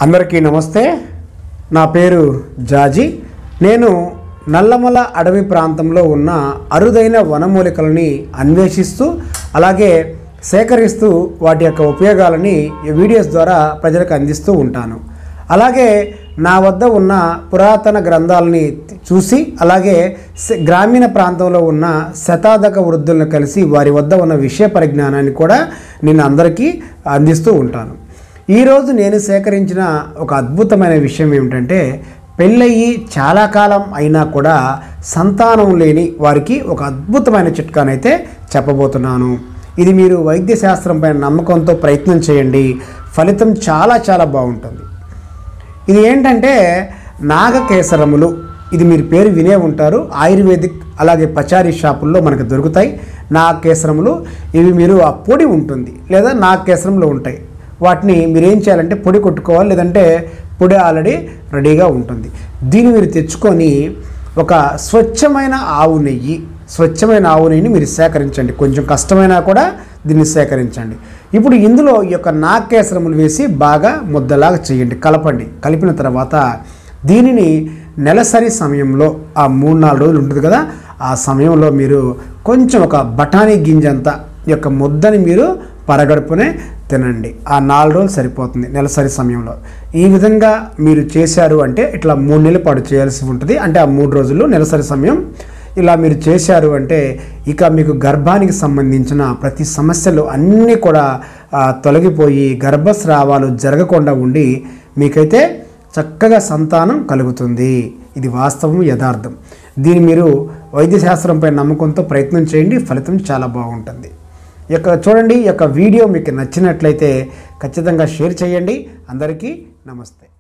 అందరికీ నమస్తే నా పేరు జాజీ నేను నల్లమల అడవి ప్రాంతంలో ఉన్న అరుదైన వనమూలికలని అన్వేషిస్తూ అలాగే సేకరిస్తూ వాటి యొక్క ఉపయోగాలని ఈ వీడియోస్ ద్వారా ప్రజలకు అందిస్తూ ఉంటాను అలాగే నా వద్ద ఉన్న పురాతన గ్రంథాలని చూసి అలాగే స- గ్రామీణ ప్రాంతంలో ఉన్న శతాధక వృద్ధులను కలిసి వారి వద్ద ఉన్న విషయ పరిజ్ఞానాన్ని కూడా నేను అందరికీ అందిస్తూ ఉంటాను ఈరోజు నేను సేకరించిన ఒక అద్భుతమైన విషయం ఏమిటంటే పెళ్ళయి చాలా కాలం అయినా కూడా సంతానం లేని వారికి ఒక అద్భుతమైన చిట్కానైతే చెప్పబోతున్నాను ఇది మీరు వైద్య శాస్త్రం పైన నమ్మకంతో ప్రయత్నం చేయండి ఫలితం చాలా చాలా బాగుంటుంది ఇది ఏంటంటే నాగకేసరములు ఇది మీరు పేరు వినే ఉంటారు ఆయుర్వేదిక్ అలాగే పచారీ షాపుల్లో మనకు దొరుకుతాయి నాగకేసరములు ఇవి మీరు ఆ పొడి ఉంటుంది లేదా నాగకేసరంలో ఉంటాయి వాటిని మీరు ఏం చేయాలంటే పొడి కొట్టుకోవాలి లేదంటే పొడి ఆల్రెడీ రెడీగా ఉంటుంది దీన్ని మీరు తెచ్చుకొని ఒక స్వచ్ఛమైన ఆవు నెయ్యి స్వచ్ఛమైన ఆవు నెయ్యిని మీరు సేకరించండి కొంచెం కష్టమైనా కూడా దీన్ని సేకరించండి ఇప్పుడు ఇందులో ఈ యొక్క నాకేసరములు వేసి బాగా ముద్దలాగా చేయండి కలపండి కలిపిన తర్వాత దీనిని నెలసరి సమయంలో ఆ మూడు నాలుగు రోజులు ఉంటుంది కదా ఆ సమయంలో మీరు కొంచెం ఒక బఠానీ గింజంత ఈ యొక్క ముద్దని మీరు పరగడుపునే తినండి ఆ నాలుగు రోజులు సరిపోతుంది నెలసరి సమయంలో ఈ విధంగా మీరు చేశారు అంటే ఇట్లా మూడు నెలల పాటు చేయాల్సి ఉంటుంది అంటే ఆ మూడు రోజులు నెలసరి సమయం ఇలా మీరు చేశారు అంటే ఇక మీకు గర్భానికి సంబంధించిన ప్రతి సమస్యలు అన్నీ కూడా ఆ, తొలగిపోయి గర్భస్రావాలు జరగకుండా ఉండి మీకైతే చక్కగా సంతానం కలుగుతుంది ఇది వాస్తవం యథార్థం దీన్ని మీరు వైద్యశాస్త్రంపై నమ్మకంతో ప్రయత్నం చేయండి ఫలితం చాలా బాగుంటుంది ఈ యొక్క చూడండి ఈ యొక్క వీడియో మీకు నచ్చినట్లయితే ఖచ్చితంగా షేర్ చేయండి అందరికీ నమస్తే